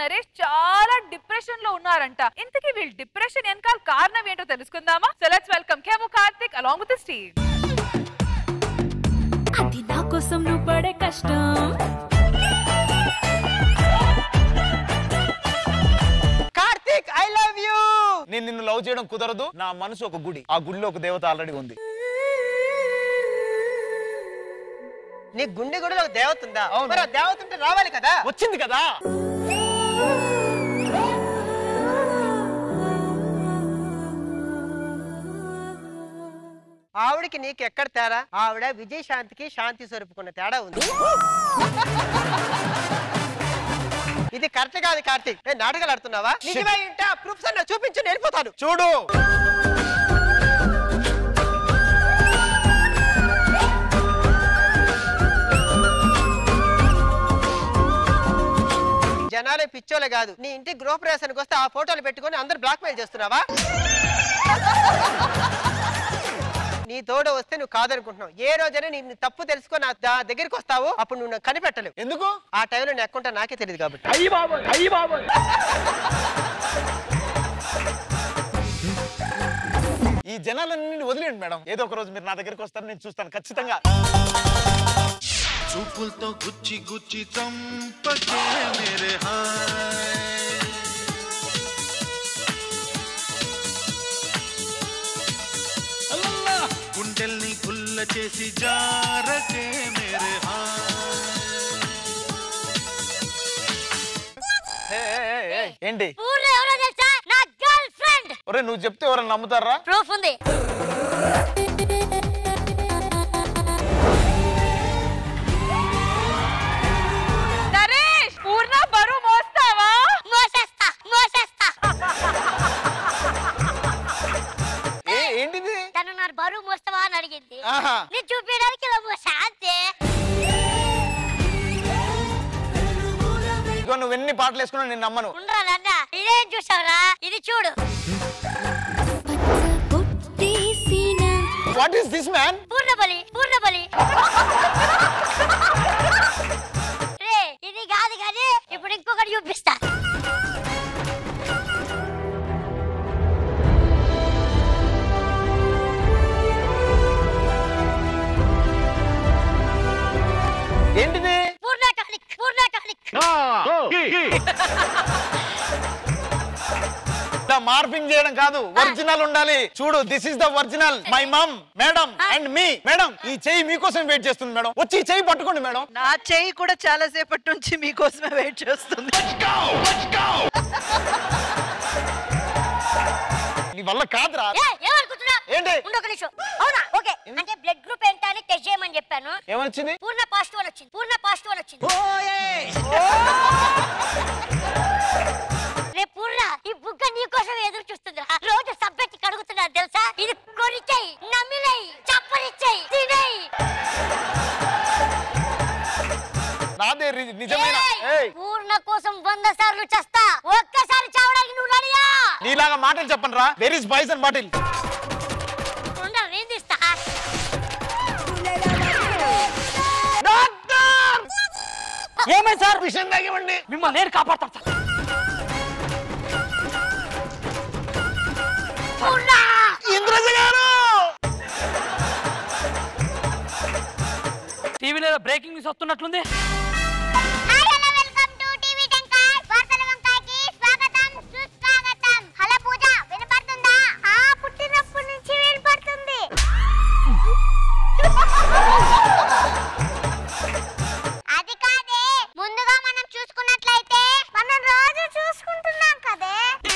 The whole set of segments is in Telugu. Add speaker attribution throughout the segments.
Speaker 1: నరేష్ చాలా డిప్రెషన్ లో ఉన్నారంట ఇంతకీ వీళ్ళు డిప్రెషన్ వెనకాల కారణం ఏంటో తెలుసుకుందామా సో లెట్స్ వెల్కమ్ కేమో కార్తిక్ అలాంగ్ విత్ స్టీవ్
Speaker 2: అది నా కోసం నువ్వు పడే కష్టం
Speaker 3: కార్తీక్ ఐ లవ్ యూ
Speaker 4: నేను నిన్ను లవ్ చేయడం కుదరదు నా మనసు ఒక గుడి ఆ గుడిలో ఒక దేవత ఆల్రెడీ ఉంది
Speaker 3: నీ గుండె గుడిలో ఒక దేవత ఉందా
Speaker 4: అవును.
Speaker 3: మరి ఆ దేవత ఉంటే రావాలి కదా
Speaker 4: వచ్చింది కదా
Speaker 3: ఆవిడకి నీకు ఎక్కడ తేడా ఆవిడ విజయశాంతికి శాంతి స్వరూపుకున్న తేడా ఉంది ఇది కరెక్ట్ కాదు కార్తీక్ నేను నాటకాలు ఆడుతున్నావా నిజమే ఉంటే ఆ ప్రూఫ్స్ అన్న చూపించు నేను వెళ్ళిపోతాను
Speaker 4: చూడు
Speaker 3: జనాలే పిచ్చోలే కాదు నీ ఇంటి గృహప్రవేశానికి వస్తే ఆ ఫోటోలు పెట్టుకొని అందరు బ్లాక్ మెయిల్ చేస్తున్నావా నీ తోడు వస్తే నువ్వు కాదనుకుంటున్నావు ఏ రోజైనా నీ నీ తప్పు తెలుసుకొని నా దా- దగ్గరికి వస్తావు అప్పుడు నువ్వు నన్ను కనిపెట్టలేవు
Speaker 4: ఎందుకు
Speaker 3: ఆ టైంలో నేను ఎక్కుంటా నాకే తెలియదు కాబట్టి
Speaker 4: ఈ జనాలన్నీ వదిలేండి మేడం ఏదో ఒక రోజు మీరు నా దగ్గరికి వస్తారు నేను చూస్తాను ఖచ్చితంగా
Speaker 5: చూపులతో గుచ్చి గుచ్చి చంపకే మేరే హాయ్ గుండెల్ని గుల్ల చేసి జారకే మేరే హాయ్
Speaker 4: ఏ, ఏ, ఏ, ఏ, ఏంటి
Speaker 6: ఊర్లో ఎవరో తెలుసా నా గర్ల్ ఫ్రెండ్
Speaker 4: ఒరే నువ్వు చెప్తే ఎవరైనా నమ్ముతారా
Speaker 6: ప్రూఫ్ ఉంది
Speaker 1: నరేష్ పూర్ణ బరువు మోస్తావా
Speaker 6: మోసేస్తా మోసేస్తా
Speaker 4: ఏ ఏంటిది
Speaker 6: తను నా బరువు మోస్తావా అని అడిగింది
Speaker 4: ఆహా
Speaker 6: నేను చూపించడానికి ఇలా మోసా అంతే
Speaker 4: ఇదిగో నువ్వు ఎన్ని పాటలు వేసుకున్నా నేను నమ్మను
Speaker 6: ఉండరా నాన్న ఇదేం చూసావురా ఇది చూడు
Speaker 2: కొట్టేసిన
Speaker 4: వాట్ ఈస్ దిస్ మ్యాన్
Speaker 6: పూర్ణబలి పూర్ణబలి రే ఇది కాదు కానీ ఇప్పుడు ఇంకొకటి చూపిస్తా
Speaker 4: ఏంటిది
Speaker 6: పూర్ణ టానిక్ పూర్ణ టానిక్
Speaker 4: ఇలా మార్పింగ్ చేయడం కాదు ఒరిజినల్ ఉండాలి చూడు this is the original my mom madam and me madam ఈ చెయ్యి మీకోసం వెయిట్ చేస్తుంది మేడం వచ్చి ఈ చెయ్యి పట్టుకోండి మేడం
Speaker 7: నా చెయ్యి కూడా చాలా సేపటి నుంచి మీకోసమే వెయిట్ చేస్తుంది
Speaker 4: నీ వల్ల కాదురా
Speaker 6: ఏ, ఏమనుకుంటున్నా
Speaker 4: ఏంటి?
Speaker 6: ఉండు ఒక నిమిషం అవునా ఓకే అంటే బ్లడ్ గ్రూప్ ఏంటా అని టెస్ట్ చేయమని చెప్పాను
Speaker 4: ఏమొచ్చింది
Speaker 6: పూర్ణ పాజిటివ్ అని వచ్చింది పూర్ణ పాజిటివ్ అని వచ్చింది రే పూర్ణ ఈ బుగ్గ నీ కోసం ఎదురు చూస్తుందిరా రోజు సబ్బెట్టి కడుగుతున్నా తెలుసా ఇది కొరిచేయి నమ్మిలేయి చప్పరిచ్చేయి తినేయి
Speaker 4: నాదే రి- నిజమైన
Speaker 6: ఏయ్!
Speaker 4: ఏయ్,
Speaker 6: పూర్ణ కోసం వంద సార్లు చస్తా ఒక్కసారి చావడానికి నువ్వు రెడీయా
Speaker 4: నీలాగా మాటలు చెప్పండి రా where is boys and bottle
Speaker 6: ఉండ నేను తీస్తా
Speaker 4: డాక్టర్
Speaker 8: ఏమైంది సార్
Speaker 4: విషయం తగ్గివ్వండి
Speaker 8: మిమ్మల్ని నేను కాపాడతాను సార్
Speaker 6: పూర్ణ
Speaker 4: ఇంద్రజ గారు
Speaker 8: టీవీలో ఏదో బ్రేకింగ్ న్యూస్ వస్తున్నట్లుంది
Speaker 6: hi hello welcome to TV టెంకాయ్ వార్తల వంకాయకి స్వాగతం సుస్వాగతం హలో పూజ వినపడుతుందా ఆ పుట్టినప్పటి నుంచి వినపడుతుంది అది కాదే ముందుగా మనం చూసుకున్నట్లయితే మనం రోజు చూసుకుంటున్నాం కదే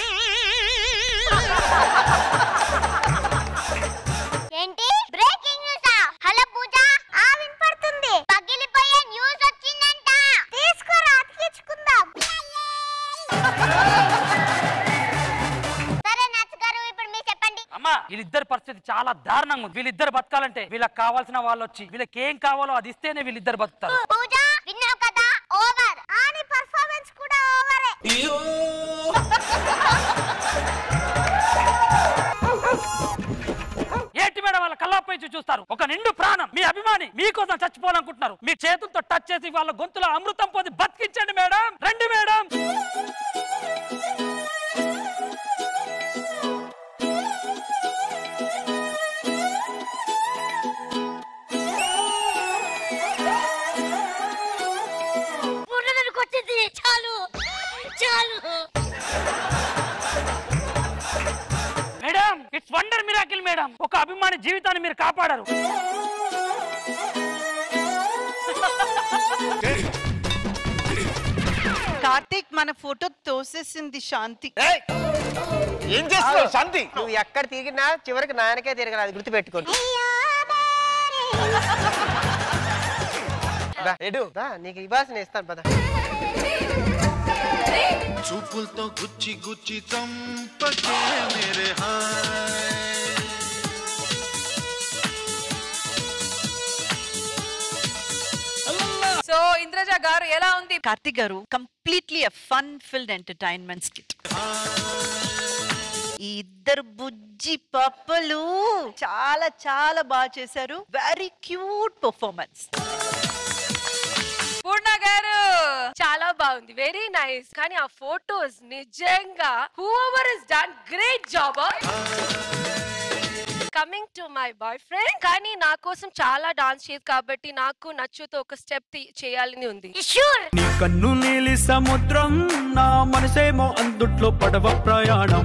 Speaker 6: ఏంటి బ్రేకింగ్ న్యూసా హలో పూజ ఆ వినపడుతుంది పగిలిపోయే న్యూస్ వచ్చిందంట తీసుకురా అతికించుకుందాం సరే నచ్చ గారు ఇప్పుడు మీరు చెప్పండి
Speaker 8: అమ్మా వీళ్ళిద్దరి పరిస్థితి చాలా దారుణంగా ఉంది వీళ్ళిద్దరు బతకాలంటే వీళ్ళకి కావాల్సిన వాళ్ళు వచ్చి వీళ్ళకి ఏం కావాలో అది ఇస్తేనే వీళ్ళిద్దరు బతుకుతారు
Speaker 6: పూజ విన్నావు కదా ఓవర్ ఆని పర్ఫార్మెన్స్ కూడా ఓవరే
Speaker 8: ఏంటి మేడం వాళ్ళ కల్లాపై చూస్తారు ఒక నిండు ప్రాణం మీ అభిమాని మీకోసం చచ్చిపోవాలనుకుంటున్నారు మీ చేతులతో టచ్ చేసి వాళ్ళ గొంతులో అమృతం పోసి బతికించండి మేడం రండి madam madam it's wonder miracle madam ఒక అభిమాని జీవితాన్ని మీరు కాపాడారు
Speaker 7: కార్తీక్ మన ఫోటో తోసేసింది శాంతి
Speaker 4: ఏయ్! ఏం చేస్తున్నావు శాంతి
Speaker 3: నువ్వు ఎక్కడ తిరిగినా చివరికి నాయనకే తిరగదు అది గుర్తుపెట్టుకోండి దా,
Speaker 4: ఎటు
Speaker 3: దా, నీకు ఇవ్వాల్సిన ఇస్తాను పద
Speaker 5: చూపులతో గుచ్చి గుచ్చి చంపకే మేరే హాయ్
Speaker 1: సో ఇంద్రజ గారు ఎలా ఉంది
Speaker 7: కార్తీక్ గారు completely fun filled entertainment skit ఈ ఇద్దరు బుజ్జి పప్పలు చాలా చాలా బాగా చేశారు వెరీ క్యూట్ పర్ఫార్మెన్స్
Speaker 1: పూర్ణ గారు
Speaker 9: చాలా బాగుంది వెరీ నైస్ కానీ ఆ ఫోటోస్ నిజంగా whoever is done great job coming to my boyfriend కానీ నా కోసం చాలా డాన్స్ చేయదు కాబట్టి నాకు నచ్చుతో ఒక స్టెప్ చేయాలని ఉంది
Speaker 10: నీ కన్ను నీలి సముద్రం నా మనసేమో అందుట్లో పడవ ప్రయాణం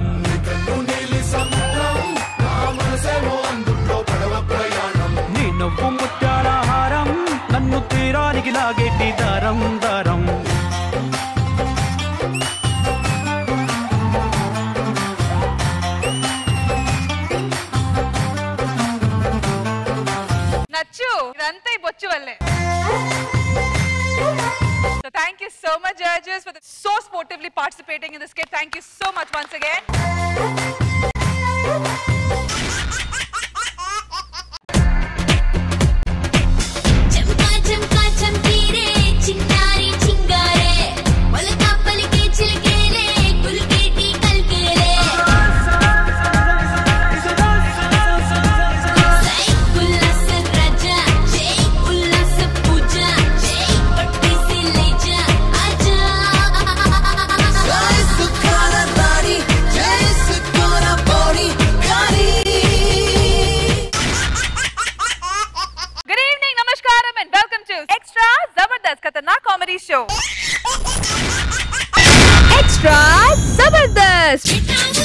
Speaker 10: నీ నవ్వు ముత్యాల హారం నన్ను తీరానికి లాగేటి దారం దారం
Speaker 1: నచ్చు ఇదంతా ఈ బొచ్చు వల్లే So thank you so much, judges, for the, so sportively participating in this skit. Thank you so much once again.
Speaker 2: చంకా చంకా చంకీరే చిన్నారి చింగారే మొలకా పలికే చిలికేలే కులికేటి కల్కేలే జై ఉల్లాస రాజా జై ఉల్లాస పూజ జై పట్టిసి లేజా ఆజా జై సుఖాల రాణి జై సుఖాల బోడి గారి
Speaker 1: Good evening, namaskaram, and welcome to Extra Zabardast Khatarnak Comedy Show. Extra Zabardast.